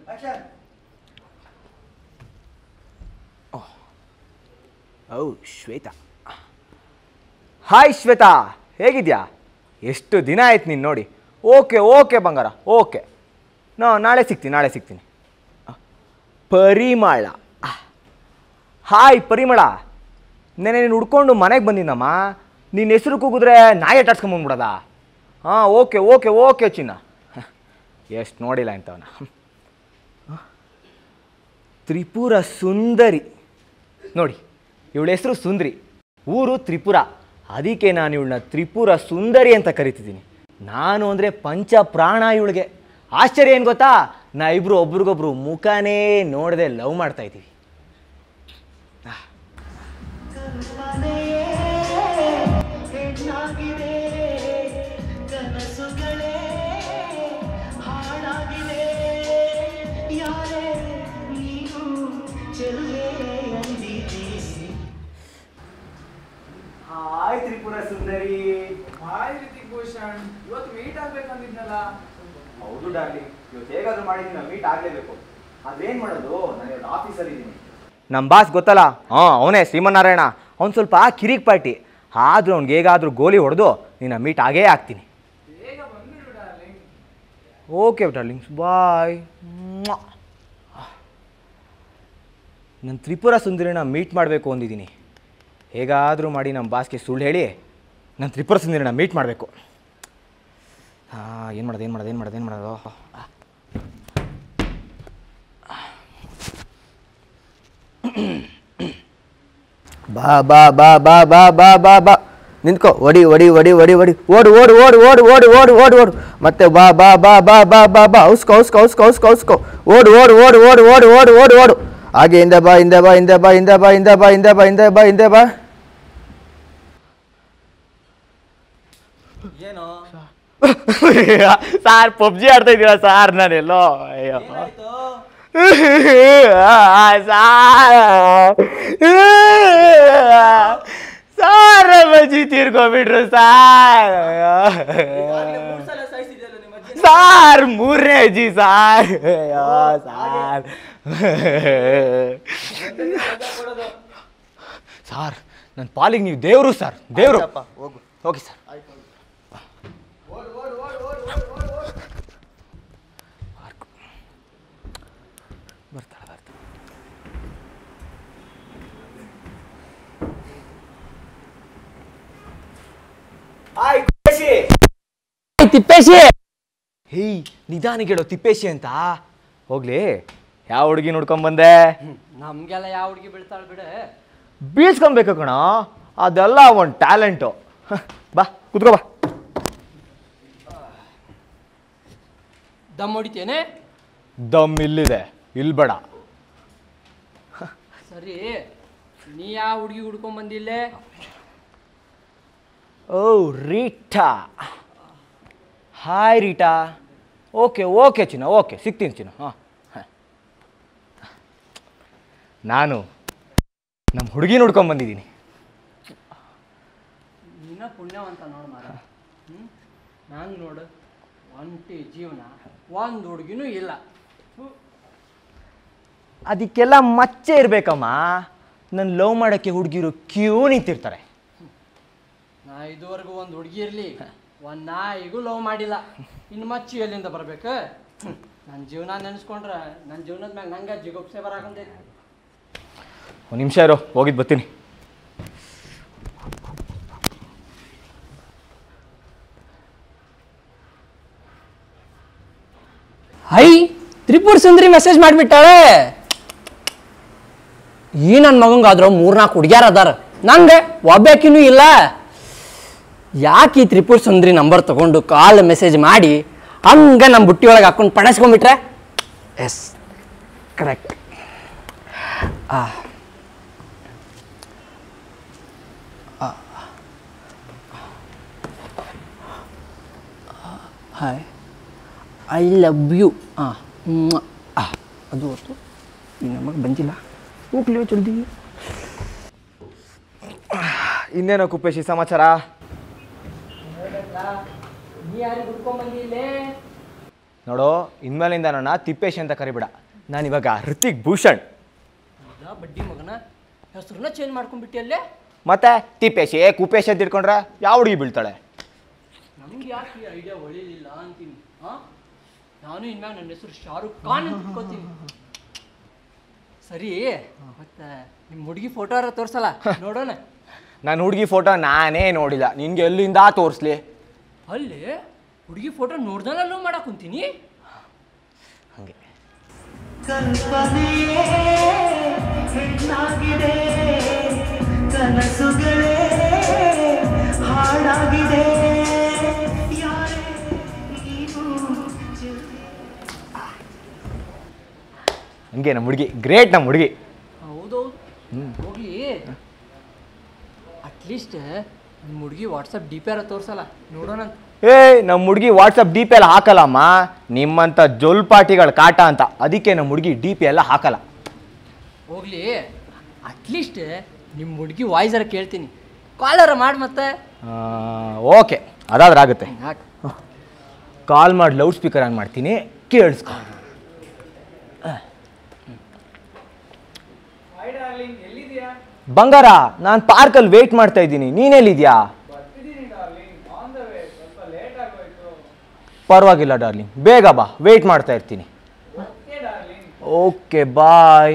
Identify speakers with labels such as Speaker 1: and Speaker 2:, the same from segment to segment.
Speaker 1: ಓ Shweta hi Shweta ಹೇಗಿದ್ಯಾ ಎಷ್ಟು ದಿನ ಆಯ್ತು ನೀನು ನೋಡಿ ಓಕೆ ಓಕೆ ಬಂಗಾರ ಓಕೆ ನಾ ನಾಳೆ ಸಿಗ್ತೀನಿ ನಾಳೆ ಸಿಗ್ತೀನಿ ಆ, ಪರಿಮಳ ಹಾಯ್ ಪರಿಮಳ ನೆನೆ ನೀನು ಹುಡ್ಕೊಂಡು ಮನೆಗೆ ಬಂದಿದ್ದಮ್ಮ ನಿನ್ನ ಹೆಸರು ಕೂಗಿದ್ರೆ ನಾಯಿ ಅಟ್ಟಾಡ್ಸ್ಕೊಂಬಂದ್ಬಿಡೋದ ಹಾಂ ಓಕೆ ಓಕೆ ಓಕೆ ಚಿನ್ನ ಎಷ್ಟು ನೋಡಿಲ್ಲ ಇಂಥವನ ತ್ರಿಪುರ ಸುಂದರಿ ನೋಡಿ ಇವಳ ಹೆಸರು ಸುಂದರಿ ಊರು ತ್ರಿಪುರ ಅದಕ್ಕೆ ನಾನು ಇವಳನ್ನ ತ್ರಿಪುರ ಸುಂದರಿ ಅಂತ ಕರಿತಿದ್ದೀನಿ ನಾನು ಅಂದರೆ ಪಂಚ ಪ್ರಾಣ ಇವಳಿಗೆ ಆಶ್ಚರ್ಯ ಏನು ಗೊತ್ತಾ ನಾ ಇಬ್ಬರು ಒಬ್ರಿಗೊಬ್ರು ಮುಖನೇ ನೋಡದೆ ಲವ್ ಮಾಡ್ತಾ ಇದ್ದೀವಿ
Speaker 2: ಹೆಣ್ಣಾಗಿದೆ ಕನಸುಗಳೇ ಹಾಳಾಗಿದೆ ಯಾರೇ ನೀನು ಚೆಲುವೆ ಅಂದಿದೆ
Speaker 1: ಹಾಯ್ ತ್ರಿಪುರ ಸುಂದರಿ
Speaker 3: ಹಾಯ್ ರಿತಿಕ್ ಭೂಷಣ್ ಇವತ್ತು ಮೀಟ್ ಆಗ್ಬೇಕಂದಿದ್ನಲ್ಲ
Speaker 1: ಹೌದು ಡಾರ್ಲಿಂಗ್ ಇವತ್ತು ಹೇಗಾದ್ರೂ ಮಾಡಿದ್ದೀನಿ ಮೀಟ್ ಆಗಲೇಬೇಕು ಅದೇನು ಮಾಡೋದು ನಾನು ಇವತ್ತು ಆಫೀಸಲ್ಲಿ ಇದ್ದೀನಿ ನಮ್ಮ ಬಾಸ್ ಗೊತ್ತಲ್ಲ ಹಾಂ ಅವನೇ ಶ್ರೀಮನ್ನಾರಾಯಣ ಅವ್ನು ಸ್ವಲ್ಪ ಕಿರಿಕ್ ಪಾರ್ಟಿ ಆದರೂ ಅವ್ನಿಗೆ ಹೇಗಾದರೂ ಗೋಲಿ ಹೊಡೆದು ನಿನ್ನ ಮೀಟ್ ಆಗೇ ಆಗ್ತೀನಿ
Speaker 3: ಬೇಗ ಬಂದ್ಬಿಡು ಡಾರ್ಲಿಂಗ್
Speaker 1: ಓಕೆ ಡಾರ್ಲಿಂಗ್ಸ್ ಬಾಯ್ ನನ್ನ ತ್ರಿಪುರ ಸುಂದರಿನ ಮೀಟ್ ಮಾಡಬೇಕು ಅಂದಿದ್ದೀನಿ ಹೇಗಾದರೂ ಮಾಡಿ ನಮ್ಮ ಬಾಸ್ಗೆ ಸುಳ್ಳು ಹೇಳಿ ನನ್ನ ತ್ರಿಪುರ ಸುಂದರಿನ ಮೀಟ್ ಮಾಡಬೇಕು ಹಾಂ ಏನು ಮಾಡೋದು ಏನು ಮಾಡೋದು ಏನು ಮಾಡೋದು ಏನು ಮಾಡೋದು
Speaker 4: ಬಾ ಬಾ ಬಾ ಬಾ ಬಾ ಬಾ ಬಾ ಬಾ ನಿಂತ್ಕೋ ಒಡಿ ಒಡಿ ಒಡಿ ಒಡಿ ಒಡಿ ಓಡು ಓಡು ಓಡು ಓಡು ಓಡು ಓಡು ಓಡು ಓಡು ಮತ್ತೆ ಬಾ ಬಾ ಬಾ ಬಾ ಬಾ ಬಾ ಬಾ ಔಸ್ಕೋ ಔಸ್ಕೋ ಔಸ್ಕೋ ಔಸ್ಕೋ ಔಸ್ಕೋ ಓಡು ಓಡು ಓಡು ಓಡು ಓಡು ಓಡು ಓಡು ಓಡು ಹಾಗೆ ಹಿಂದೆ ಬಾ ಹಿಂದೆ ಬಾ ಹಿಂದೆ ಬಾ ಹಿಂದೆ ಬಾ ಹಿಂದೆ ಬಾ ಹಿಂದೆ ಬಾ ಹಿಂದೆ ಬಾ ಹಿಂದೆ ಬಾ
Speaker 1: ಸಾರ್ ಪಬ್ಜಿ ಆಡ್ತಾ ಇದ್ದೀರಾ ಸಾರ್ ನಾನೆಲ್ಲೋ ಅಯ್ಯೋ ಸಾರ್ ಬಜ್ಜಿ ತೀರ್ಕೊಬಿಟ್ರು ಸಾರ್ ಸಾರ್ ಮೂರನೇ ಅಜ್ಜಿ ಸಾರ್ ಅಯ್ಯೋ ಸಾರ್ ಸಾರ್ ನನ್ನ ಪಾಲಿಗೆ ನೀವು ದೇವರು ಸರ್ ದೇವರು ಓಕೆ ಸರ್ ಬರ್ತಾಳೆ ಬರ್ತಾಳೆ ಹಾಯ್ ತಿಪ್ಪೇಶಿ
Speaker 4: ತಿಪ್ಪೇಶಿ
Speaker 1: ಹೇಯ್ ನಿಧಾನಿಗೆ ಹೇಳೋ ತಿಪ್ಪೇಶಿ ಅಂತ ಹೋಗ್ಲಿ ಯಾವ ಹುಡುಗಿ ನೋಡ್ಕೊಂಡ್ ಬಂದೆ
Speaker 5: ನಮ್ಗೆಲ್ಲ ಯಾವ ಹುಡುಗಿ ಬೀಳ್ತಾಳ ಬಿಡ
Speaker 1: ಬೀಳ್ಸ್ಕೊಬೇಕು ಕಣ ಅದೆಲ್ಲ ಒಂದು ಟ್ಯಾಲೆಂಟು ಬಾ ಕುತ್ಕೋ ಬಾ
Speaker 5: ದಮ್ ಹೊಡಿತೇನೆ
Speaker 1: ದಮ್ ಇಲ್ಲಿದೆ ಇಲ್ಲಿ ಬೇಡ
Speaker 5: ಸರಿ ನೀ ಯಾವ ಹುಡುಗಿ ಹುಡ್ಕೊಂಡ್ ಬಂದಿಲ್ಲೇ
Speaker 1: oh Rita hi Rita okay okay ಚಿನ್ನ ಓಕೆ ಸಿಗ್ತೀನಿ ಚಿನ್ನ ಹಾಂ ನಾನು ನಮ್ಮ ಹುಡುಗಿ ನೋಡ್ಕೊಂಡ್ ಬಂದಿದ್ದೀನಿ
Speaker 5: ನೀನ ಪುಣ್ಯವಂತ ನೋಡು ಮಾರ ಹ್ಞೂ ನಾನು ನೋಡು ಒಂಟಿ ಜೀವನ ಒಂದು ಹುಡುಗಿನೂ ಇಲ್ಲ ಥು,
Speaker 1: ಅದಕ್ಕೆಲ್ಲ ಮಚ್ಚೆ ಇರಬೇಕಮ್ಮ ನನ್ನ ಲವ್ ಮಾಡೋಕ್ಕೆ ಹುಡುಗಿರು ಕ್ಯೂ ನಿಂತಿರ್ತಾರೆ
Speaker 5: ನಾ ಇದುವರೆಗೂ ಒಂದು ಹುಡುಗಿ ಇರಲಿ ಒಂದು ನಾಯಿಗೂ ಲವ್ ಮಾಡಿಲ್ಲ ಇನ್ನು ಮಚ್ಚಿ ಎಲ್ಲಿಂದ ಬರ್ಬೇಕು ನನ್ನ ಜೀವನ ನೆನೆಸ್ಕೊಂಡ್ರೆ ನನ್ನ ಜೀವನದ ಮ್ಯಾಗ ನಂಗೆ ಜಿಗುಪ್ಸೆ ಬರಾಕಂತೈತಿ
Speaker 1: ಒಂದು ನಿಮಿಷ ಇರೋ ಹೋಗಿದ್ದು ಬರ್ತೀನಿ
Speaker 5: ಹೈ ತ್ರಿಪುರ ಸುಂದರಿ ಮೆಸೇಜ್ ಮಾಡಿಬಿಟ್ಟಾಳೆ ಈ ನನ್ನ ಮಗಂಗಾದ್ರು ಮೂರ್ನಾಲ್ಕು ಹುಡುಗ್ಯಾರ ಅದಾರ ನಂಗೆ ಒಬ್ಬೇಕಿನೂ ಇಲ್ಲ ಯಾಕೆ ಈ ತ್ರಿಪುರ ಸುಂದರಿ ನಂಬರ್ ತಗೊಂಡು ಕಾಲ್ ಮೆಸೇಜ್ ಮಾಡಿ ಹಂಗೆ ನಮ್ಮ ಬುಟ್ಟಿ ಒಳಗೆ ಹಾಕೊಂಡು ಪಣಸ್ಕೊಂಡ್ಬಿಟ್ರೆ yes correct hi I love you ಹಾಂ ಅದು ಹೊತ್ತು ಈ ನಮಗೆ ಬಂದಿಲ್ಲ ಹೋಗ್ಲಿ ಜಲ್ದಿ
Speaker 1: ಇನ್ನೇನೋ ಕುಪ್ಪೇಶಿ ಸಮಾಚಾರ
Speaker 5: ನೀ ಯಾರಿಗೆ ಹುಡ್ಕೊಂಡ್ ಬಂದಿಲ್ಲೇ
Speaker 1: ನೋಡು ಇನ್ಮೇಲಿಂದ ನನ್ನ ತಿಪ್ಪೇಶ್ ಅಂತ ಕರಿಬೇಡ ನಾನು ಇವಾಗ ಹೃತಿಕ್ ಭೂಷಣ್
Speaker 5: ಹೌದಾ ಬಡ್ಡಿ ಮಗನ ಹೆಸರನ್ನ ಚೇಂಜ್ ಮಾಡ್ಕೊಂಡ್ಬಿಟ್ಟಿ ಅಲ್ಲೇ
Speaker 1: ಮತ್ತೆ ತಿಪ್ಪೇಶ್ ಏ ಕುಪೇಶ್ ಅಂತ ಇಟ್ಕೊಂಡ್ರೆ ಯಾವ ಹುಡುಗಿ ಬೀಳ್ತಾಳೆ
Speaker 5: ನಮ್ಗೆ ಯಾಕೆ ಈ ಐಡಿಯಾ ಒಳಿಲಿಲ್ಲ ಅಂತೀನಿ ಹಾ ನಾನು ಇನ್ಮ್ಯಾಗ ನನ್ನ ಹೆಸರು ಶಾರುಖ್ ಖಾನ್ ಅಂತ ಇಟ್ಕೋತೀನಿ ಸರಿ ಮತ್ತೆ ನಿಮ್ಮ ಹುಡುಗಿ ಫೋಟೋ ಯಾರ ತೋರ್ಸಲ್ಲ ನೋಡೋಣ
Speaker 1: ನಾನು ಹುಡುಗಿ ಫೋಟೋ ನಾನೇ ನೋಡಿಲ್ಲ ನಿನ್ಗೆ ಎಲ್ಲಿಂದ ತೋರಿಸ್ಲಿ
Speaker 5: ಅಲ್ಲಿ ಹುಡುಗಿ ಫೋಟೋ ನೋಡ್ದಲ್ಲ ಲವ್ ಮಾಡಕ್ ಕುಂತೀನಿ
Speaker 1: ಹಂಗೆ
Speaker 2: ಕಲ್ಪನೆಯೇ ಹೆಣ್ಣಾಗಿದೆ ಕನಸುಗಳೇ ಹಾಡಾಗಿದೆ ಯಾರೇ ನೀನು ಚೆಲುವೆ
Speaker 1: ಹಂಗೆ ನಮ್ಮ ಹುಡುಗಿ ಗ್ರೇಟ್ ನಮ್ಮ ಹುಡುಗಿ
Speaker 5: ಹೌದೌದು ಹೋಗ್ಲಿ ಅಟ್ಲೀಸ್ಟ್ ನಿಮ್ಮ ಹುಡುಗಿ ವಾಟ್ಸಪ್ ಡಿ ಪಿ ಆರ ತೋರ್ಸಲ್ಲ ನೋಡೋಣ ಅಂತ
Speaker 1: ಏ ನಮ್ಮ ಹುಡುಗಿ ವಾಟ್ಸಪ್ ಡಿ ಪಿ ಎಲ್ಲ ಹಾಕಲ್ಲಮ್ಮ ನಿಮ್ಮಂಥ ಜೊಲ್ಪಾಟಿಗಳ ಕಾಟ ಅಂತ ಅದಕ್ಕೆ ನಮ್ಮ ಹುಡುಗಿ ಡಿ ಪಿ ಎಲ್ಲ ಹಾಕಲ್ಲ
Speaker 5: ಹೋಗ್ಲಿ ಅಟ್ಲೀಸ್ಟ್ ನಿಮ್ಮ ಹುಡುಗಿ ವಾಯ್ಸರ ಕೇಳ್ತೀನಿ ಕಾಲರ ಮಾಡಿ ಮತ್ತೆ
Speaker 1: ಓಕೆ ಅದಾದ್ರೆ ಆಗುತ್ತೆ
Speaker 5: ಯಾಕೆ
Speaker 1: ಕಾಲ್ ಮಾಡಿ ಲೌಡ್ ಸ್ಪೀಕರ್ ಆನ್ ಮಾಡ್ತೀನಿ ಕೇಳಿಸ್ಕೊ
Speaker 3: ಹಾಯ್ ಡಾರ್ಲಿಂಗ್ ಎಲ್ಲಿದ್ಯಾ
Speaker 1: ಬಂಗಾರ ನಾನು ಪಾರ್ಕಲ್ಲಿ ವೇಟ್ ಮಾಡ್ತಾ ಇದ್ದೀನಿ ನೀನೆಲ್ಲಿದ್ಯಾ
Speaker 3: ಬರ್ತಿದ್ದೀನಿ ಡಾರ್ಲಿಂಗ್ ಆನ್ ದ ವೇ ಸ್ವಲ್ಪ ಲೇಟ್ ಆಗೋಯ್ತು
Speaker 1: ಪರವಾಗಿಲ್ಲ ಡಾರ್ಲಿಂಗ್ ಬೇಗ ಬಾ ವೇಟ್ ಮಾಡ್ತಾ ಇರ್ತೀನಿ
Speaker 3: ಓಕೆ ಡಾರ್ಲಿಂಗ್
Speaker 1: ಓಕೆ ಬಾಯ್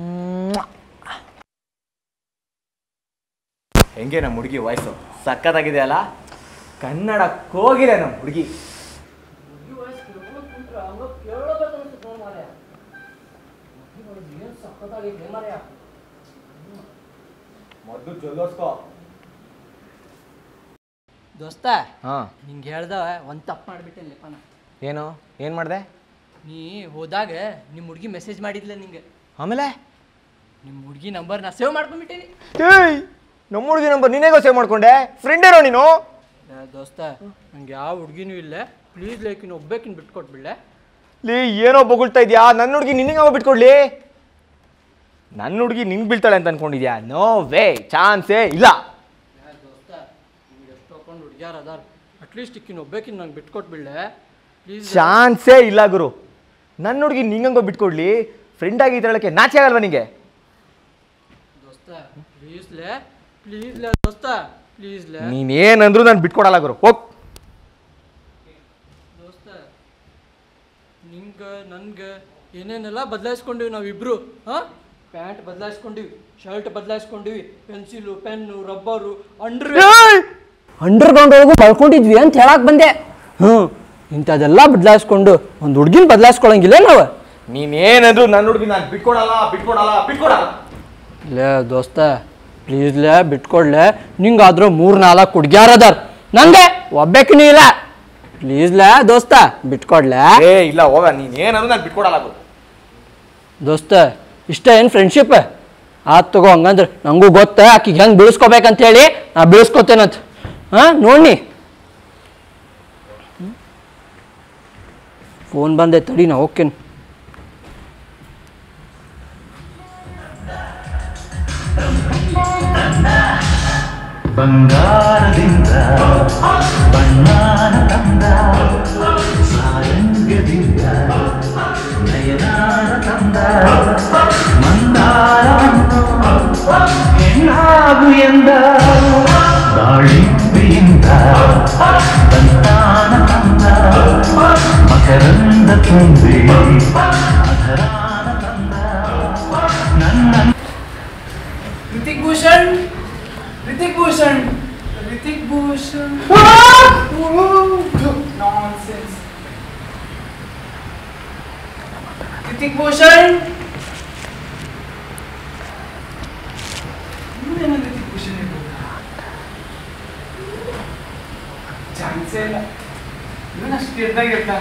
Speaker 1: ಹೆಂಗೆ ನಮ್ಮ ಹುಡುಗಿ ವಾಯ್ಸು ಸಖತ್ತಾಗಿದೆ ಅಲ್ಲ ಕನ್ನಡ ಕೋಗಿಲೆ ನಮ್ಮ ಹುಡುಗಿ ಮೊದಲು ಜೊಲ್ಲೋಸ್ಕೋ
Speaker 5: ದೋಸ್ತ
Speaker 1: ಹಾಂ
Speaker 5: ನಿಂಗೆ ಹೇಳ್ದ ಒಂದು ತಪ್ಪು ಮಾಡಿಬಿಟ್ಟೆ ಲೆಪ್ಪನ
Speaker 1: ಏನು ಏನು ಮಾಡಿದೆ
Speaker 5: ನೀ ಹೋದಾಗ ನಿಮ್ಮ ಹುಡುಗಿ ಮೆಸೇಜ್ ಮಾಡಿದ್ಲ ನಿಂಗೆ
Speaker 1: ಆಮೇಲೆ
Speaker 5: ನಿಮ್ಮ ಹುಡುಗಿ ನಂಬರ್ ನಾ ಸೇವ್ ಮಾಡ್ಕೊಂಡ್ಬಿಟ್ಟೇನಿ
Speaker 1: ಏಯ್ ನಮ್ಮ ಹುಡುಗಿ ನಂಬರ್ ನಿನ್ನೆಗೋ ಸೇವ್ ಮಾಡ್ಕೊಂಡೆ ಫ್ರೆಂಡ್ ಏನೋ ನೀನು
Speaker 5: ಏ, ದೋಸ್ತ ನಂಗೆ ಯಾವ ಹುಡುಗಿನೂ ಇಲ್ಲ ಪ್ಲೀಸ್ ಲೈಕಿನ ಒಬ್ಬೇಕಿನ ಬಿಟ್ಕೊಟ್ಬಿಡ್ಲೆ
Speaker 1: ಲೇ ಏನೋ ಬೊಗಳ್ತಾ ಇದೆಯಾ ನನ್ನ ಹುಡುಗಿ ನಿನಗೆ ಯಾವ ಬಿಟ್ಕೊಡ್ಲಿ ನನ್ನ ಹುಡುಗಿ ನಿಂಗೆ ಬೀಳ್ತಾಳೆ ಅಂತ ಅನ್ಕೊಂಡಿದ್ಯಾ ನೋ ವೇ ಚಾನ್ಸೇ ಇಲ್ಲ
Speaker 5: ಏ, ದೋಸ್ತ ನಿಮ್ಗೆ ಎಷ್ಟು ಹಾಕೊಂಡು ಹುಡುಗ್ಯಾರ ಅದಾರ ಅಟ್ಲೀಸ್ಟ್ ಇಕ್ಕಿನ ಒಬ್ಬೇಕಿನ ನಂಗೆ ಬಿಟ್ಕೊಟ್ಬಿಡ್ಲೆ ಪ್ಲೀಸ್
Speaker 1: ಚಾನ್ಸೇ ಇಲ್ಲ ಗುರು ನನ್ನ ಹುಡುಗಿ ನಿಂಗಂಗೋ ಬಿಟ್ಕೊಡ್ಲಿ ಫ್ರೆಂಡ್ ಆಗಿ ಇದ್ರಳಕ್ಕೆ ನಾಚೆ ಆಗಲ್ವಾ ನಿಂಗೆ
Speaker 5: ದೋಸ್ತ ಪ್ಲೀಸ್ಲೆ ಪ್ಲೀಸ್ಲೆ ದೋಸ್ತ ಪ್ಲೀಸ್ಲೆ
Speaker 1: ನೀನೇನಂದ್ರು ನಾನು ಬಿಟ್ಕೊಡಲ್ಲ ಗುರು ಹೋಗ್
Speaker 5: ದೋಸ್ತ ನಿಂಗೆ ನನ್ಗೆ ಏನೇನೆಲ್ಲ ಬದಲಾಯಿಸ್ಕೊಂಡಿವಿ ನಾವಿಬ್ರು ಹಾಂ ಪ್ಯಾಂಟ್ ಬದಲಾಯಿಸ್ಕೊಂಡಿವಿ ಶರ್ಟ್ ಬದಲಾಯಿಸ್ಕೊಂಡಿವಿ pencil pen rubber under underground ಒಳಗೂ ಬಳ್ಕೊಂಡಿದ್ವಿ ಅಂತ ಹೇಳಕ್ ಬಂದೆ ಹ್ಞೂ ಇಂಥದೆಲ್ಲ ಬದಲಾಯಿಸ್ಕೊಂಡು ಒಂದು ಹುಡ್ಗಿನ ಬದಲಾಯಿಸ್ಕೊಳಂಗಿಲ್ಲ ನಾವು
Speaker 1: ನೀನೇನಂದ್ರು ನನ್ನ ಹುಡುಗಿ ನಾನು ಬಿಟ್ಕೊಡಲ್ಲ ಬಿಟ್ಕೊಡಲ್ಲ ಬಿಟ್ಕೊಡಲ್ಲ
Speaker 5: ಲೇ ದೋಸ್ತ ಪ್ಲೀಸ್ಲೇ ಬಿಟ್ಕೊಡ್ಲೆ ನಿಂಗಾದ್ರೂ ಮೂರು ನಾಲ್ಕು ಹುಡ್ಗ್ಯಾರ ಅದಾರ ನಂಗೆ ಒಬ್ಬೇಕಿನೂ ಇಲ್ಲ ಪ್ಲೀಸ್ಲೇ ದೋಸ್ತ ಬಿಟ್ಕೊಡ್ಲೆ
Speaker 1: ಏ ಇಲ್ಲ ಹೋಗ ನೀನೇನಂದ್ರು ನಾನು ಬಿಟ್ಕೊಡಲ್ಲ ಗುರು
Speaker 5: ದೋಸ್ತ ಇಷ್ಟ ಏನು ಫ್ರೆಂಡ್ಶಿಪ್ ಆತ್ ತಗೋ ಹಂಗಂದ್ರೆ ನಂಗೂ ಗೊತ್ತ ಆಕಿಗೆ ಹೆಂಗೆ ಬೀಳಿಸ್ಕೋಬೇಕಂತ ಹೇಳಿ ನಾ ಬೀಳಿಸ್ಕೊತೇನಂತ ಹಾಂ ನೋಡಿ ಫೋನ್ ಬಂದೆ ತಡಿ ನಾ ಹೋಗ್ತೇನೆ
Speaker 2: ಬಂಗಾರದಿಂದ ಬಣ್ಣಾನ ತಂದ ಸಾರಂಗದಿಂದ ನಯನಾನ ತಂದ ಮಂದಾರವನ್ನು ಹೆಣ್ಣಾಗು ಎಂದ ದಾಳಿಂಬೆಯಿಂದ ಬಂತಾನ ತಂದ ಮಕರಂದ ತುಂಬಿ ಅಧರಾನ ತಂದ ನನ್ನ
Speaker 3: ऋतिक भूषण ऋतिक भूषण ऋतिक भूषण नॉनसेंस ऋतिक भूषण ಇವನೇನ ಋತಿಕ್ ಭೂಷಣ್ ಚಾನ್ಸೇ ಇಲ್ಲ ಇವನಷ್ಟು ಇರ್ದಾಗಿರ್ತಾನ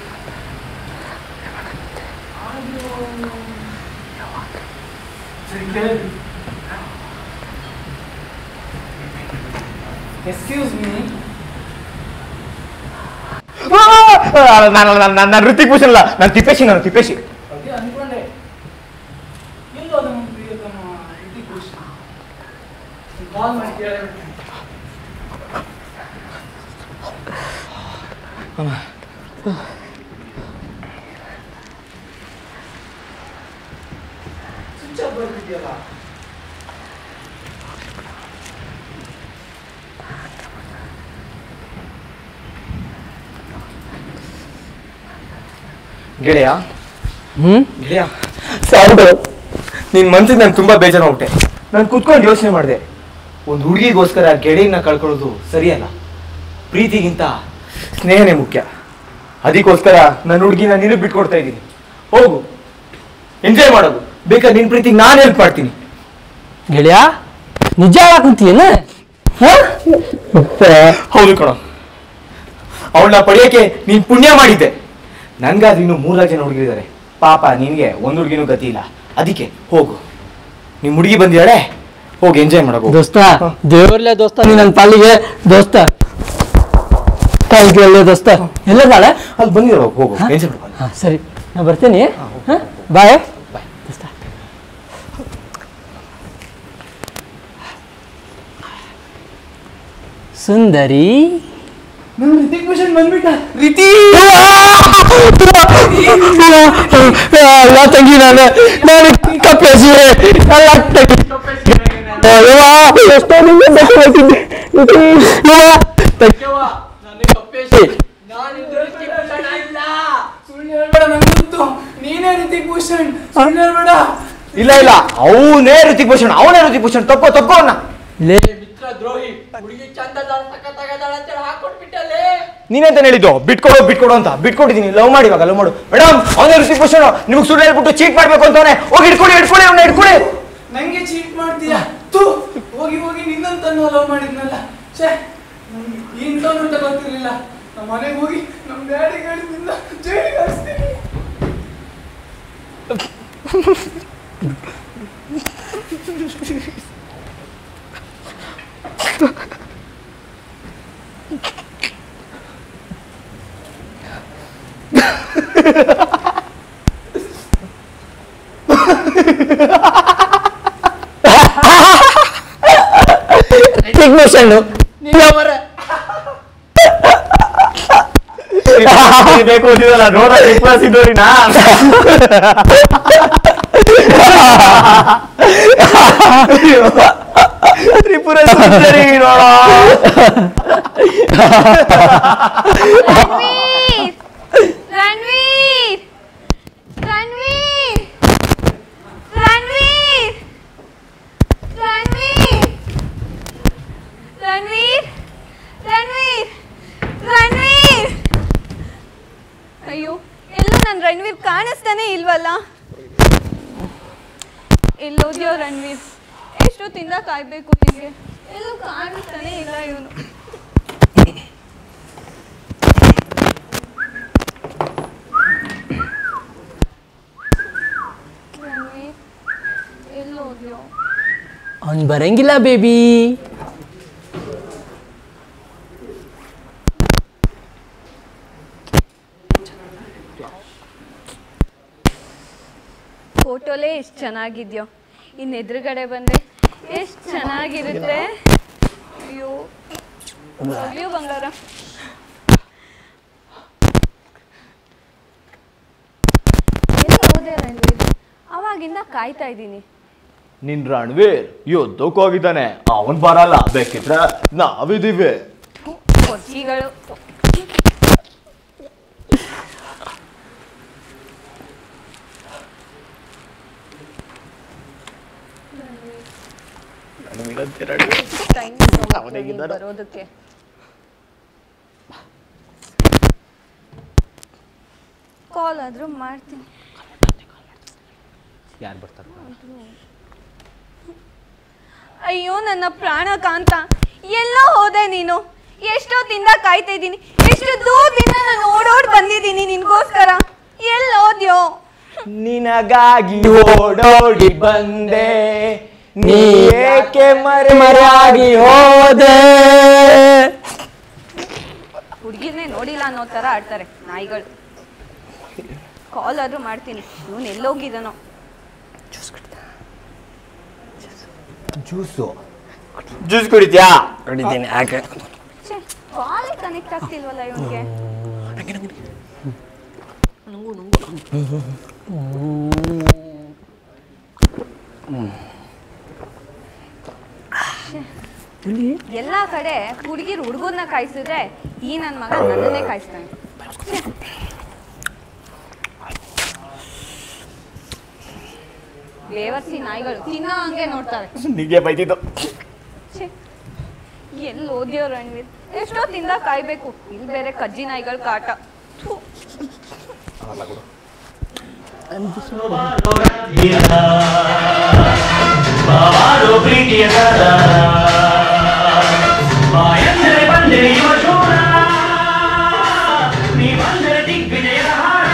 Speaker 3: ಸರಿ ಕೇಳಿ ಎಕ್ಸ್ಕ್ಯೂಸ್ ಮೀ
Speaker 1: ನಾನು ನಾನು ಋತಿಕ್ ಭೂಷಣ್ ಅಲ್ಲ ನಾನು ತಿಪ್ಪೇಶಿ ನಾನು ತಿಪ್ಪೇಶಿ
Speaker 3: ಅದೇ ಅನ್ಕೊಂಡೆ ಎಲ್ಲೋ ನಮ್ಮ ಪ್ರಿಯತಮ ಋತಿಕ್ ಭೂಷಣ್ ಕಾಲ್ ಮಾಡಿ ಕೇಳಿಬಿಟ್ಟೆ ಸ್ವಿಚ್ ಆಫ್ ಬರ್ತಿದ್ಯಲ್ಲ
Speaker 1: ಗೆಳೆಯ
Speaker 5: ಹ್ಮ್
Speaker 1: ಗೆಳೆಯ
Speaker 5: ಸೌಂಡ್
Speaker 1: ನಿನ್ ಮನ್ಸಿಗೆ ನಾನು ತುಂಬಾ ಬೇಜಾರಾಗ್ಬಿಟ್ಟೆ ನಾನು ಕುತ್ಕೊಂಡು ಯೋಚನೆ ಮಾಡಿದೆ ಒಂದು ಹುಡುಗಿಗೋಸ್ಕರ ಗೆಳೆಯನ್ನ ಕಳ್ಕೊಳ್ಳೋದು ಸರಿಯಲ್ಲ ಪ್ರೀತಿಗಿಂತ ಸ್ನೇಹನೇ ಮುಖ್ಯ ಅದಕ್ಕೋಸ್ಕರ ನನ್ನ ಹುಡುಗಿನ ನಿನಗೆ ಬಿಟ್ಕೊಡ್ತಾ ಇದ್ದೀನಿ ಹೋಗು ಎಂಜಾಯ್ ಮಾಡೋದು ಬೇಕಾದ್ರೆ ನಿನ್ ಪ್ರೀತಿಗೆ ನಾನು ಹೆಲ್ಪ್ ಮಾಡ್ತೀನಿ
Speaker 5: ಗೆಳೆಯ ನಿಜ ಹೇಳಕಂತೀಯನ
Speaker 1: ಹೌದು ಕಣ ಅವಳನ್ನ ಪಡೆಯಕ್ಕೆ ನೀನ್ ಪುಣ್ಯ ಮಾಡಿದ್ದೆ ನನ್ಗಾದ್ರೆ ಇನ್ನು ಮೂರ್ನಾಲ್ಕು ಜನ ಹುಡುಗಿದ್ದಾರೆ ಪಾಪ ನಿನ್ಗೆ ಒಂದು ಹುಡುಗಿನೂ ಗತಿ ಇಲ್ಲ ಅದಕ್ಕೆ ಹೋಗು ನಿಮ್ ಹುಡುಗಿ ಬಂದಿದ್ದಾಳೆ ಹೋಗಿ ಎಂಜಾಯ್ ಮಾಡಬೇಕು
Speaker 5: ದೋಸ್ತ ದೇವ್ರಲ್ಲೇ ದೋಸ್ತ ನೀ ನನ್ನ ಪಾಲಿಗೆ ದೋಸ್ತ ಥ್ಯಾಂಕ್ ಯು ಅಲ್ಲೇ ದೋಸ್ತ ಎಲ್ಲದಾಳೆ
Speaker 1: ಅಲ್ಲಿ ಬಂದಿರೋ ಹೋಗು ಎಂಜಾಯ್ ಮಾಡ್ಕೊಂಡು
Speaker 5: ಹಾಂ ಸರಿ ನಾ ಬರ್ತೀನಿ ಹಾಂ ಬಾಯ್
Speaker 1: ಬಾಯ್
Speaker 5: ದೋಸ್ತ ಸುಂದರಿ
Speaker 3: ನಮ್ ರಿತಿಕ್ ರೋಷನ್ ಬಂದ್ಬಿಟ್ಟ
Speaker 5: ರೀತಿ ಎಲ್ಲ ತಂಗಿ ನಾನು ನಾನು ಕಪ್ಪೆಸಿ ಎಲ್ಲ ತಂಗಿ ಎಷ್ಟೋ ನಿಂಗೆ ಬೇಕಾಗಿದ್ದೆ
Speaker 3: ಸುಳ್ಳು ಹೇಳ್ಬೇಡ ನಂಗೆ ಗೊತ್ತು ನೀನೇ ರಿತಿಕ್ ಭೂಷಣ್ ಸುಳ್ಳು ಹೇಳ್ಬೇಡ
Speaker 1: ಇಲ್ಲ ಇಲ್ಲ ಅವನೇ ಋತಿಕ್ ಭೂಷಣ್ ಅವನೇ ಋತಿಕ್ ಭೂಷಣ್ ತಪ್ಪೋ ತಪ್ಪೋ ಅವನ್ನ
Speaker 5: ಲೇ
Speaker 1: ನೀನೆಂತ ಹೇಳಿದ್ದು ಬಿಟ್ಕೊಡು ಬಿಟ್ಕೊಡು ಅಂತ ಬಿಟ್ಕೊಟ್ಟಿದ್ದೀನಿ ಲವ್ ಮಾಡಿ ಇವಾಗ ಲವ್ ಮಾಡು ಮೇಡಮ್ ಅವನೇ ಋತಿಕ್ ಭೂಷಣ್ ನಿಮ್ಗೆ ಸುಳ್ಳು ಹೇಳ್ಬಿಟ್ಟು ಚೀಟ್ ಮಾಡ್ಬೇಕು ಅಂತವನೆ ಹೋಗಿ ಇಟ್ಕೊಳ್ಳಿ ಇಟ್ಕೊಳ್ಳಿ ಅವ್ನ ಇಟ್ಕೊಳ್ಳಿ
Speaker 3: ನಂಗೆ ಚೀಟ್ ಮಾಡ್ತೀಯಾ ತೂ ಹೋಗಿ ಹೋಗಿ ನಿನ್ನಂತ ಲವ್ ಮಾಡಿದ್ನಲ್ಲ ಛೇ ನಂಗೆ ಇಂಥವ್ನು ಅಂತ ಗೊತ್ತಿರ್ಲಿಲ್ಲ ನಮ್ಮ ಮನೆಗೆ ಹೋಗಿ ನಮ್ಮ ಡ್ಯಾಡಿ ಗಳಿಂದ ಜೈಲಿಗೆ ಹಾಕ್ಸ್ತೀನಿ
Speaker 5: ಟೆಕ್ನಿಷಿಯನ್
Speaker 1: ಬೇಕು ಅಂತಿದ್ದಲ್ಲ ನೋಡ ರಿಪ್ಲಸ್ ಇದ್ದೋರಿನಾ ತ್ರಿಪುರ ಸುಂದರಿ ನೋಡ
Speaker 6: ರಣವೀರ್ ರಣವೀರ್ ರಣವೀರ್ ರಣವೀರ್ ರಣವೀರ್ ರಣವೀರ್ ರಣವೀರ್ ಅಯ್ಯೋ ಎಲ್ಲೂ ನನ್ನ ರಣವೀರ್ ಕಾಣಿಸ್ತಾನೆ ಇಲ್ವಲ್ಲ ಎಲ್ಲೋದ್ಯೋ ರಣವೀರ್ ಎಷ್ಟೊತ್ತಿಂದ ಕಾಯ್ಬೇಕು ನಿಮಗೆ ಎಲ್ಲೂ ಕಾಣಿಸ್ತಾನೆ ಇಲ್ಲ ಇವನು ರಣವೀರ್ ಎಲ್ಲೋದ್ಯೋ
Speaker 5: ಅವ್ನು ಬರಂಗಿಲ್ಲ ಬೇಬಿ
Speaker 6: ಫೋಟೋಲೇ ಎಷ್ಟು ಚೆನ್ನಾಗಿದ್ಯೋ ಇನ್ನು ಎದುರುಗಡೆ ಬಂದರೆ ಎಷ್ಟು ಚೆನ್ನಾಗಿರುತ್ತೆ ಅಯ್ಯೋ ಅಯ್ಯೋ ಬಂಗಾರ ಎಲ್ಲಿ ಹೋದೆ ರಣವೀರ್ ಅವಾಗಿಂದ ಕಾಯ್ತಾ ಇದ್ದೀನಿ
Speaker 1: ನಿನ್ ರಣವೀರ್ ಯುದ್ಧಕ್ಕೆ ಹೋಗಿದ್ದಾನೆ ಅವನ್ ಬರಲ್ಲ ಬೇಕಿದ್ರೆ ನಾವಿದೀವಿ
Speaker 6: ಕೊಚ್ಚಿಗಳು ಟೈಮ್ ಬರೋದಕ್ಕೆ ಕಾಲ್ ಆದ್ರೂ ಮಾಡ್ತೀನಿ
Speaker 1: ಯಾರು ಬರ್ತಾರೆ
Speaker 6: ಅಯ್ಯೋ ನನ್ನ ಪ್ರಾಣ ಕಾಂತ ಎಲ್ಲೋ ಹೋದೆ ನೀನು ಎಷ್ಟೊತ್ತಿಂದ ಕಾಯ್ತಾ ಇದ್ದೀನಿ ಎಷ್ಟು ದೂರದಿಂದ ನಾನು ಓಡೋಡ್ ಬಂದಿದ್ದೀನಿ ನಿನ್ಗೋಸ್ಕರ ಎಲ್ಲೋದ್ಯೋ
Speaker 1: ನಿನಗಾಗಿ ಓಡೋಡಿ ಬಂದೆ ನೀ ಏಕೆ ಮರೆ
Speaker 5: ಮರೆಯಾಗಿ ಹೋದೆ
Speaker 6: ಹುಡುಗಿರ್ನೇ ನೋಡಿಲ್ಲ ಅನ್ನೋ ಥರ ಆಡ್ತಾರೆ ನಾಯಿಗಳು ಕಾಲ್ ಆದ್ರೂ ಮಾಡ್ತೀನಿ ಇವನು ಎಲ್ಲೋಗಿದ್ದಾನೋ
Speaker 1: ಜ್ಯೂಸು ಜ್ಯೂಸ್ ಕುಡಿತ್ಯಾ
Speaker 5: ಕುಡಿತೀನಿ ಯಾಕೆ
Speaker 6: ಕಾಲೇ ಕನೆಕ್ಟ್ ಆಗ್ತಿಲ್ವಲ್ಲ ಇವನಿಗೆ ಎಲ್ಲ ಕಡೆ ಹುಡುಗಿರು ಹುಡುಗನ್ನ ಕಾಯಿಸಿದ್ರೆ ಈ ನನ್ನ ಮಗ ನನ್ನನ್ನೇ ಕಾಯಿಸ್ತಾನೆ ಬೇವರ್ಸಿ ನಾಯಿಗಳು ತಿನ್ನೋ ಹಂಗೆ ನೋಡ್ತವೆ
Speaker 1: ನಿಗೆ ಬೈದಿದ್ದು
Speaker 6: ಛೆ, ಎಲ್ಲಿ ಓದ್ಯೋ ರಣವೀರ್ ಎಷ್ಟೊತ್ತಿಂದ ಕಾಯ್ಬೇಕು ಇಲ್ಲಿ ಬೇರೆ ಕಜ್ಜಿ ನಾಯಿಗಳ ಕಾಟ ಥು.
Speaker 2: ಬಾರೋ ಪ್ರೀತಿಯ ದಾರ ಬಾಯಂದರೆ ಬಂದೆ ಇವ ಶೂರ ನೀ ಬಂದರೆ ದಿಗ್ವಿಜಯದ ಹಾರ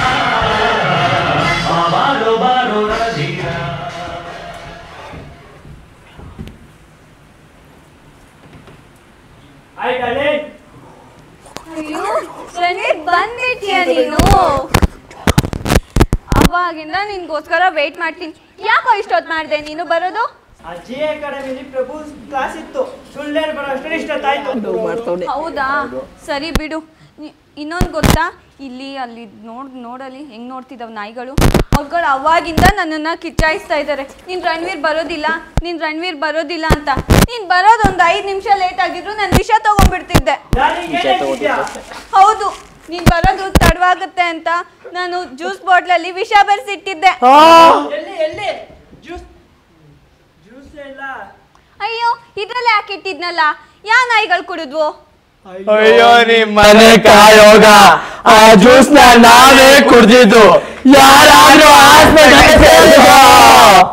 Speaker 2: ಬಾ ಬಾರೋ ಬಾರೋ ರಣಧೀರ ಆಯ್ತಲ್ಲೇ
Speaker 6: ಅಯ್ಯೋ ರಣವೀರ್ ಬಂದ್ಬಿಟ್ಯಾ ನೀನು ಅವಾಗಿಂದ ನಿನ್ಗೋಸ್ಕರ ವೇಟ್ ಮಾಡ್ತೀನಿ ಯಾಕೋ ಇಷ್ಟೊತ್ತು ಮಾಡಿದೆ ನೀನು ಬರೋದು
Speaker 7: ಅಜ್ಜಿ ಅಕಾಡೆಮಿಲಿ ಪ್ರಭು ಕ್ಲಾಸ್ ಇತ್ತು ಸುಳ್ಳೇನು ಬರೋ ಅಷ್ಟು ಇಷ್ಟೊತ್ತಾಯ್ತು
Speaker 6: ಹೌದಾ ಸರಿ ಬಿಡು ಇನ್ನೊಂದು ಗೊತ್ತಾ ಇಲ್ಲಿ ಅಲ್ಲಿ ನೋಡ್ ನೋಡಲಿ ಹೆಂಗ್ ನೋಡ್ತಿದ್ದಾವ ನಾಯಿಗಳು ಅವ್ಗಳು ಅವಾಗಿಂದ ನನ್ನನ್ನ ಕಿಚ್ಚಾಯಿಸ್ತಾ ಇದ್ದಾರೆ ನೀನ್ ರಣವೀರ್ ಬರೋದಿಲ್ಲ ನೀನ್ ರಣವೀರ್ ಬರೋದಿಲ್ಲ ಅಂತ ನೀನ್ ಬರೋದು ಒಂದು ಐದು ನಿಮಿಷ ಲೇಟ್ ಆಗಿದ್ರು ನಾನು ವಿಷ ತಗೊಂಡ್ಬಿಡ್ತಿದ್ದೆ ಹೌದು ನೀನ್ ಬರೋದು ತಡವಾಗುತ್ತೆ ಅಂತ ನಾನು ಜ್ಯೂಸ್ ಬಾಟ್ಲಲ್ಲಿ ವಿಷ ಬೆರೆಸಿಟ್ಟಿದ್ದೆ
Speaker 7: ಎಲ್ಲಿ ಎಲ್ಲಿ ಜ್ಯೂಸ್ ಜ್ಯೂಸ್ ಇಲ್ಲ
Speaker 6: ಅಯ್ಯೋ ಇದ್ರಲ್ಲಿ ಯಾಕೆ ಇಟ್ಟಿದ್ನಲ್ಲ ಯಾ ನಾಯಿಗಳು ಕುಡಿದ್ವು
Speaker 1: ಅಯ್ಯೋ ನಿಮ್ಮ
Speaker 5: ಮನೆ ಕಾಯೋಗ ಆ ಜ್ಯೂಸ್ ನ ನಾವೇ ಕುಡ್ದಿದ್ದು ಯಾರಾದ್ರೂ ಹಾಸ್ಪಿಟಲ್